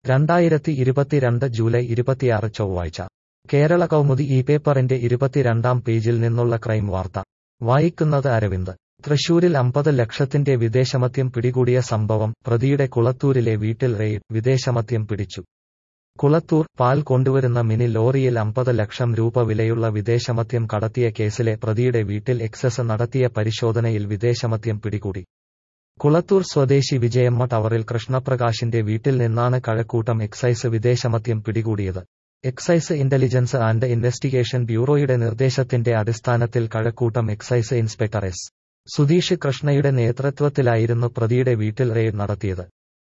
രണ്ടായിരത്തി ഇരുപത്തിരണ്ട് ജൂലൈ ഇരുപത്തിയാറ് ചൊവ്വാഴ്ച കേരള കൗമുദി ഈ പേപ്പറിന്റെ ഇരുപത്തിരണ്ടാം പേജിൽ നിന്നുള്ള ക്രൈം വാർത്ത വായിക്കുന്നത് അരവിന്ദ് തൃശൂരിൽ അമ്പത് ലക്ഷത്തിന്റെ വിദേശമദ്യം പിടികൂടിയ സംഭവം പ്രതിയുടെ കുളത്തൂരിലെ വീട്ടിൽ റെയ്ഡ് വിദേശമദ്യം പിടിച്ചു കുളത്തൂർ പാൽ കൊണ്ടുവരുന്ന മിനി ലോറിയിൽ അമ്പത് ലക്ഷം രൂപ വിലയുള്ള വിദേശമദ്യം കടത്തിയ കേസിലെ പ്രതിയുടെ വീട്ടിൽ എക്സസ് നടത്തിയ പരിശോധനയിൽ വിദേശമദ്യം പിടികൂടി കുളത്തൂർ സ്വദേശി വിജയമ്മ ടവറിൽ കൃഷ്ണപ്രകാശിന്റെ വീട്ടിൽ നിന്നാണ് കഴക്കൂട്ടം എക്സൈസ് വിദേശമദ്യം പിടികൂടിയത് എക്സൈസ് ഇന്റലിജൻസ് ആൻഡ് ഇൻവെസ്റ്റിഗേഷൻ ബ്യൂറോയുടെ നിർദ്ദേശത്തിന്റെ അടിസ്ഥാനത്തിൽ Kazhakoottam excise inspector S Sudheesh കൃഷ്ണയുടെ നേതൃത്വത്തിലായിരുന്നു പ്രതിയുടെ വീട്ടിൽ റെയ്ഡ് നടത്തിയത്